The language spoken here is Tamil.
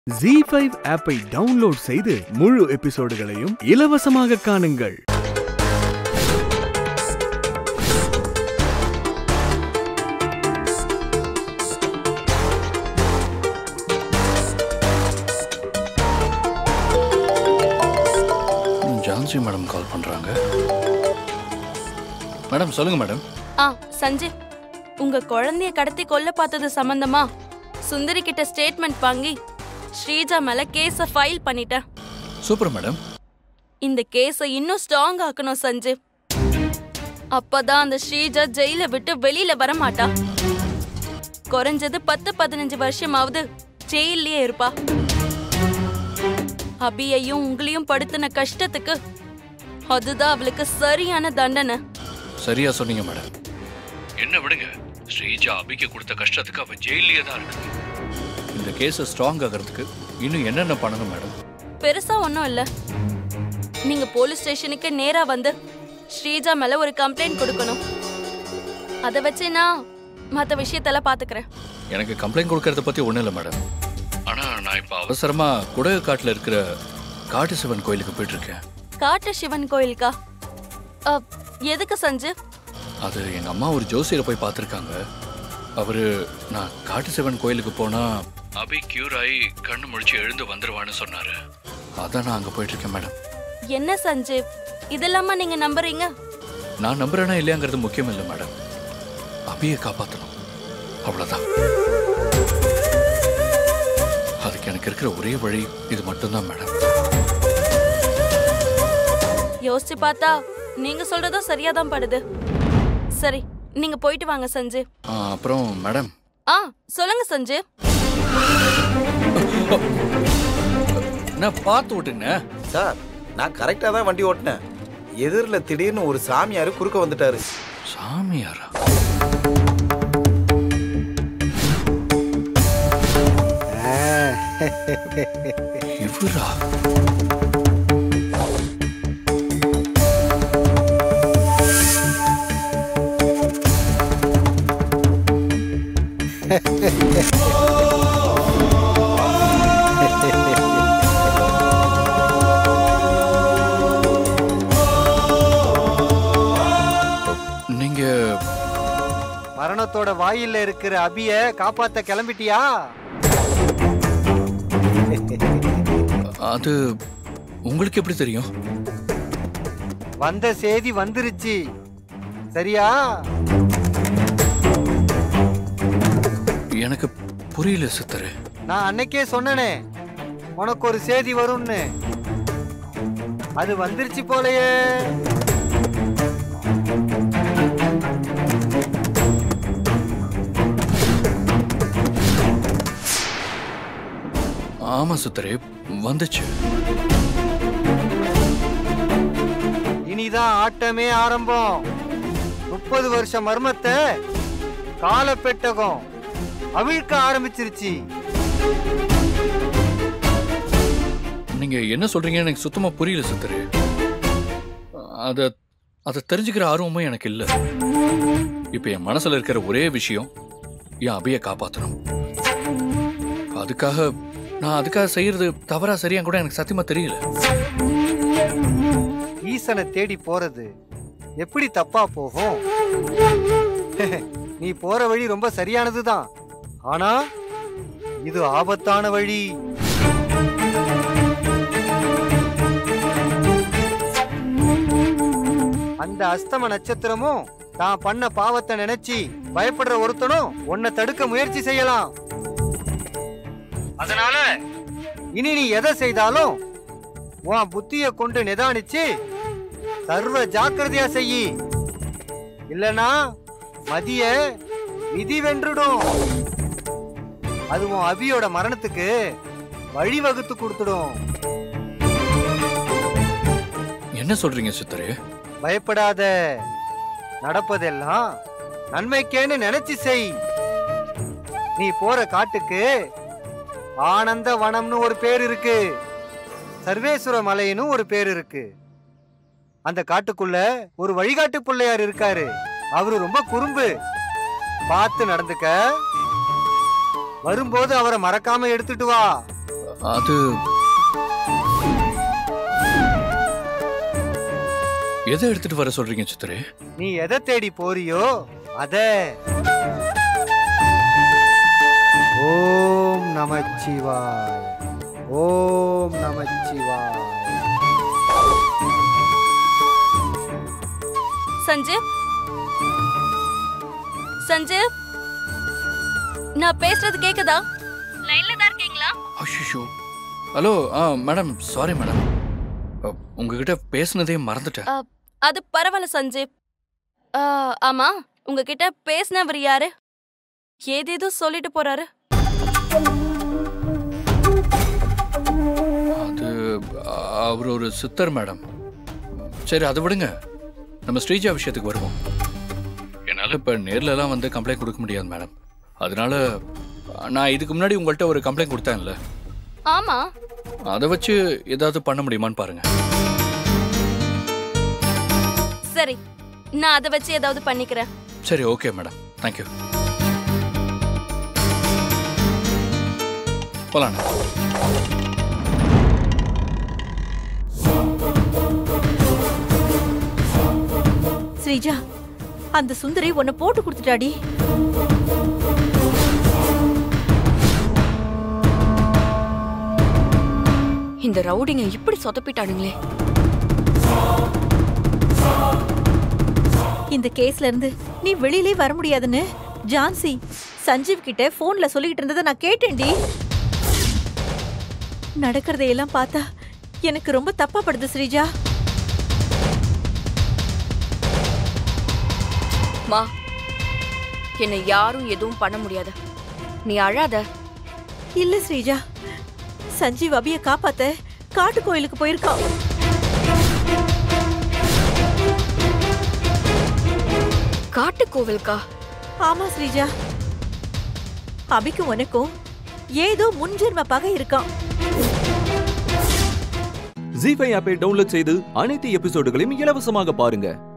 ஜி ஃபைவ் ஆப்பை டவுன்லோட் செய்து முழு எபிசோடுகளையும் இலவசமாக காணுங்கள் ஜான்சி மேடம் கால் பண்றாங்க மேடம் சொல்லுங்க மேடம் ஆ சஞ்சய் உங்க குழந்தைய கடத்தி கொல்ல பார்த்தது சம்பந்தமா சுந்தரி கிட்ட ஸ்டேட்மெண்ட் வாங்கி ஸ்ரீஜா மேல கேஸ ஃபைல் பண்ணிட்டேன் சூப்பர் மேடம் இந்த கேஸ இன்னும் ஸ்ட்ராங் ஆக்கணும் சஞ்சய் அப்பதான் அந்த ஸ்ரீஜா ஜெயில விட்டு வெளியில வர மாட்டா குறைஞ்சது பத்து பதினஞ்சு வருஷமாவது ஜெயிலே இருப்பா அபியையும் உங்களையும் படுத்தின கஷ்டத்துக்கு அதுதான் அவளுக்கு சரியான தண்டனை சரியா சொன்னீங்க மேடம் என்ன விடுங்க ஸ்ரீஜா அபிக்கு கொடுத்த கஷ்டத்துக்கு அவ ஜெயிலே தான் இருக்கு இந்த கேஸை ஸ்ட்ராங் ஆகிறதுக்கு இன்னும் என்னென்ன பண்ணணும் மேடம் பெருசா ஒன்றும் இல்ல நீங்க போலீஸ் ஸ்டேஷனுக்கு நேரா வந்து ஸ்ரீஜா மேல ஒரு கம்ப்ளைண்ட் கொடுக்கணும் அதை வச்சு நான் மற்ற விஷயத்தெல்லாம் பாத்துக்கிறேன் எனக்கு கம்ப்ளைண்ட் கொடுக்கறத பத்தி ஒண்ணும் இல்லை மேடம் ஆனா நான் இப்ப அவசரமா குடகு காட்டுல இருக்கிற காட்டு சிவன் கோயிலுக்கு போயிட்டு இருக்கேன் காட்டு சிவன் கோயிலுக்கா அ, எதுக்கு சஞ்சு அது எங்க அம்மா ஒரு ஜோசியரை போய் பார்த்துருக்காங்க அவரு நான் காட்டு சிவன் கோயிலுக்கு போனா அபி கியூர் ஆகி கண்ணு முழிச்சு எழுந்து வந்துருவான்னு சொன்னாரு அதான் நான் அங்க போயிட்டு இருக்கேன் மேடம் என்ன சஞ்சு இதெல்லாமா நீங்க நம்புறீங்க நான் நம்புறேனா இல்லையாங்கிறது முக்கியம் இல்லை மேடம் அபியை காப்பாற்றணும் அவ்வளவுதான் அதுக்கு எனக்கு இருக்கிற ஒரே வழி இது மட்டும்தான் மேடம் யோசிச்சு பார்த்தா நீங்க சொல்றதும் சரியா தான் படுது சரி நீங்க போயிட்டு வாங்க சஞ்சு ஆ, அப்புறம் மேடம் ஆ சொல்லுங்க சஞ்சு நான் பார்த்து விட்டுங்க சார் நான் கரெக்டாக தான் வண்டி ஓட்டினேன் எதிரில் திடீர்னு ஒரு சாமியார் குறுக்க வந்துட்டாரு சாமியாரா இவரா நீங்க மரணத்தோட வாயில்ல இருக்கிற அபிய காப்பாத்த கிளம்பிட்டியா அது உங்களுக்கு எப்படி தெரியும் வந்த செய்தி வந்துருச்சு சரியா எனக்கு புரியல சித்தரு நான் அன்னைக்கே சொன்னனே உனக்கு ஒரு செய்தி வரும்னு அது வந்துருச்சு போலயே ஆமா சித்தரே வந்துச்சு இனிதான் ஆட்டமே ஆரம்பம் முப்பது வருஷம் மர்மத்தை காலப்பெட்டகம் அவிழ்க்க ஆரம்பிச்சிருச்சு நீங்க என்ன சொல்றீங்கன்னு எனக்கு சுத்தமா புரியல சித்தரு அத அதை தெரிஞ்சுக்கிற ஆர்வமும் எனக்கு இல்ல இப்ப என் மனசுல இருக்கிற ஒரே விஷயம் என் அபிய காப்பாத்தணும் அதுக்காக நான் அதுக்காக செய்யறது தவறா சரியா கூட எனக்கு சத்தியமா தெரியல ஈசனை தேடி போறது எப்படி தப்பா போகும் நீ போற வழி ரொம்ப சரியானதுதான் ஆனா இது ஆபத்தான வழி அந்த அஸ்தம நட்சத்திரமும் தான் பண்ண பாவத்தை நினைச்சு பயப்படுற ஒருத்தனும் உன்னை தடுக்க முயற்சி செய்யலாம் அதனால இனி நீ எதை செய்தாலும் உன் புத்திய கொண்டு நிதானிச்சு சர்வ ஜாக்கிரதையா செய்யி இல்லனா மதிய விதி வென்றுடும் அது உன் அபியோட மரணத்துக்கு வழிவகுத்து கொடுத்துடும் என்ன சொல்றீங்க சித்தரு பயப்படாத நடப்பதெல்லாம் நன்மைக்கேன்னு நினைச்சு செய் நீ போற காட்டுக்கு ஆனந்த வனம்னு ஒரு பேர் இருக்கு சர்வேஸ்வர மலைன்னு ஒரு பேர் இருக்கு அந்த காட்டுக்குள்ள ஒரு வழிகாட்டு பிள்ளையார் இருக்காரு அவரு ரொம்ப குறும்பு பார்த்து நடந்துக்க வரும்போது அவரை மறக்காம எடுத்துட்டு வா அது எதை எடுத்துட்டு வர சொல்றீங்க சித்திரே நீ எதை தேடி போறியோ அத ஓம் நமச்சிவாய் ஓம் நமச்சிவாய் சஞ்சீவ் சஞ்சீவ் நான் பேசுறது கேக்குதா லைன்ல தான் இருக்கீங்களா அஷிஷோ ஹலோ ஆ மேடம் சாரி மேடம் உங்ககிட்ட பேசுனதே மறந்துட்டேன் அது பரவாயில்ல சஞ்சீவ் ஆ, ஆமா உங்ககிட்ட பேசினவர் யாரு ஏதேதோ சொல்லிட்டு போறாரு அது அவர் ஒரு சித்தர் மேடம் சரி அதை விடுங்க நம்ம ஸ்ரீஜா விஷயத்துக்கு வருவோம் என்னால் இப்போ நேர்லலாம் வந்து கம்ப்ளைண்ட் கொடுக்க முடியாது மேடம் அதனால நான் இதுக்கு முன்னாடி உங்கள்கிட்ட ஒரு கம்ப்ளைண்ட் கொடுத்தேன்ல ஆமா அதை வச்சு ஏதாவது பண்ண முடியுமான்னு பாருங்க சரி நான் அதை வச்சு ஏதாவது பண்ணிக்கிறேன் சரி ஓகே மேடம் தேங்க்யூ போலாம் ஸ்ரீஜா அந்த சுந்தரி உன்னை போட்டு கொடுத்துட்டாடி இந்த ரவுடிங்க இப்படி சொதப்பிட்டானுங்களே இந்த கேஸ்ல இருந்து நீ வெளியிலே வர முடியாதுன்னு ஜான்சி சஞ்சீவ் கிட்ட போன்ல சொல்லிக்கிட்டு இருந்ததை நான் கேட்டேன்டி நடக்கிறதையெல்லாம் பார்த்தா எனக்கு ரொம்ப தப்பா படுது ஸ்ரீஜா மா என்னை யாரும் எதுவும் பண்ண முடியாது நீ அழாத இல்ல ஸ்ரீஜா சஞ்சீவ் அபிய காப்பாத்த காட்டு கோயிலுக்கு போயிருக்கான் காட்டு கோவிலுக்கா ஆமா ஸ்ரீஜா அபிக்கும் உனக்கும் ஏதோ முன்ஜென்ம பகை இருக்கான் ஜி ஃபைவ் ஆப்பை டவுன்லோட் செய்து அனைத்து எபிசோடுகளையும் இலவசமாக பாருங்க